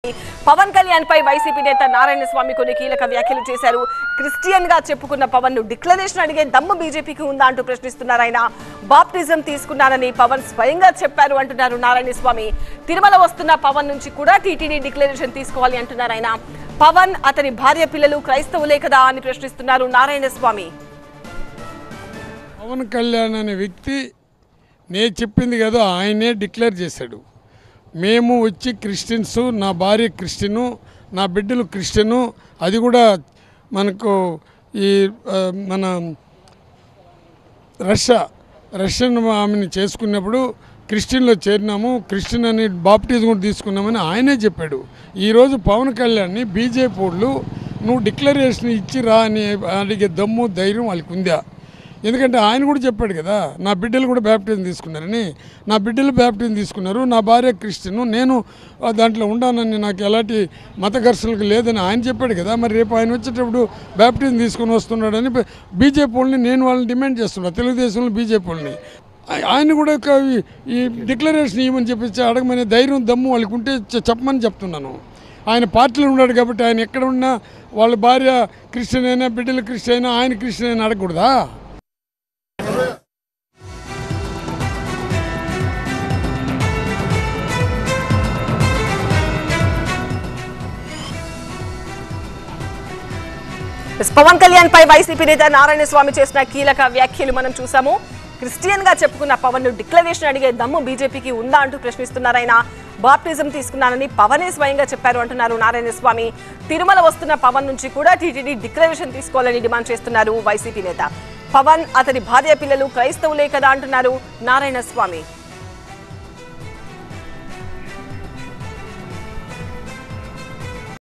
పవన్ కళ్యాణ్ పై వైసీపీ నేత నారాయణ స్వామి కొన్ని కీలక వ్యాఖ్యలు చేశారు క్రిస్టియన్ గా చెప్పుకున్న పవన్ ను డిక్లరేషన్ అడిగే దమ్ము బీజేపీకి ఉందా అంటూ ప్రశ్నిస్తున్నారు ఆయన బాప్టిజం తీసుకున్నానని పవన్ స్వయంగా చెప్పారు అంటున్నారు నారాయణ స్వామి తిరుమల వస్తున్న పవన్ నుంచి కూడా టీటీడీ డిక్లరేషన్ తీసుకోవాలి అంటున్నారు ఆయన పవన్ అతని భార్య పిల్లలు క్రైస్తవులే కదా అని ప్రశ్నిస్తున్నారు నారాయణ స్వామి పవన్ కళ్యాణ్ అనే వ్యక్తి నేను చెప్పింది కదా ఆయనే డిక్లేర్ చేశాడు మేము వచ్చి క్రిస్టియన్స్ నా భార్య క్రిస్టియను నా బిడ్డలు క్రిస్టియను అది కూడా మనకు ఈ ఆ, మన రష్యా రష్యన్ ఆమెను చేసుకున్నప్పుడు క్రిస్టియన్లో చేరినాము క్రిస్టియన్ అని బాప్టిజం కూడా తీసుకున్నామని ఆయనే చెప్పాడు ఈరోజు పవన్ కళ్యాణ్ని బీజేపీ వాళ్ళు నువ్వు డిక్లరేషన్ ఇచ్చి రా అని అడిగే దమ్ము ధైర్యం వాళ్ళకి ఉందా ఎందుకంటే ఆయన కూడా చెప్పాడు కదా నా బిడ్డలు కూడా బ్యాప్టిజం తీసుకున్నారని నా బిడ్డలు బ్యాప్టిజం తీసుకున్నారు నా భార్య క్రిస్టియను నేను ఆ, దాంట్లో ఉండానని నాకు ఎలాంటి మత ఘర్షణలకు లేదని ఆయన చెప్పాడు కదా మరి రేపు ఆయన వచ్చేటప్పుడు బ్యాప్టిజం తీసుకుని వస్తున్నాడని బీజేపీ వాళ్ళని నేను వాళ్ళని డిమాండ్ చేస్తున్నా తెలుగుదేశంలో బీజేపీ వాళ్ళని ఆ- ఆయన కూడా ఒక ఈ- ఈ డిక్లరేషన్ ఇవ్వమని చెప్పి అడగమనే ధైర్యం దమ్ము వాళ్ళకి ఉంటే చె- చెప్పమని చెప్తున్నాను ఆయన పార్టీలో ఉన్నాడు కాబట్టి ఆయన ఎక్కడ ఉన్నా వాళ్ళ భార్య క్రిస్టియన్ అయినా బిడ్డలు క్రిస్టియన్ అయినా ఆయన క్రిస్టియన్ అయినా అడగకూడదా ఎస్, పవన్ కళ్యాణ్ పై వైసీపీ నేత నారాయణ స్వామి చేసిన కీలక వ్యాఖ్యలు మనం చూసాము క్రిస్టియన్ గా చెప్పుకున్న పవన్ ను డిక్లరేషన్ అడిగే దమ్ము బీజేపీకి ఉందా అంటూ ప్రశ్నిస్తున్నారు ఆయన బాప్టిజం తీసుకున్నానని పవనే స్వయంగా చెప్పారు అంటున్నారు నారాయణ స్వామి తిరుమల వస్తున్న పవన్ నుంచి కూడా టీటీడీ డిక్లరేషన్ తీసుకోవాలని డిమాండ్ చేస్తున్నారు వైసీపీ నేత పవన్ అతని భార్య పిల్లలు క్రైస్తవులే కదా అంటున్నారు నారాయణ స్వామి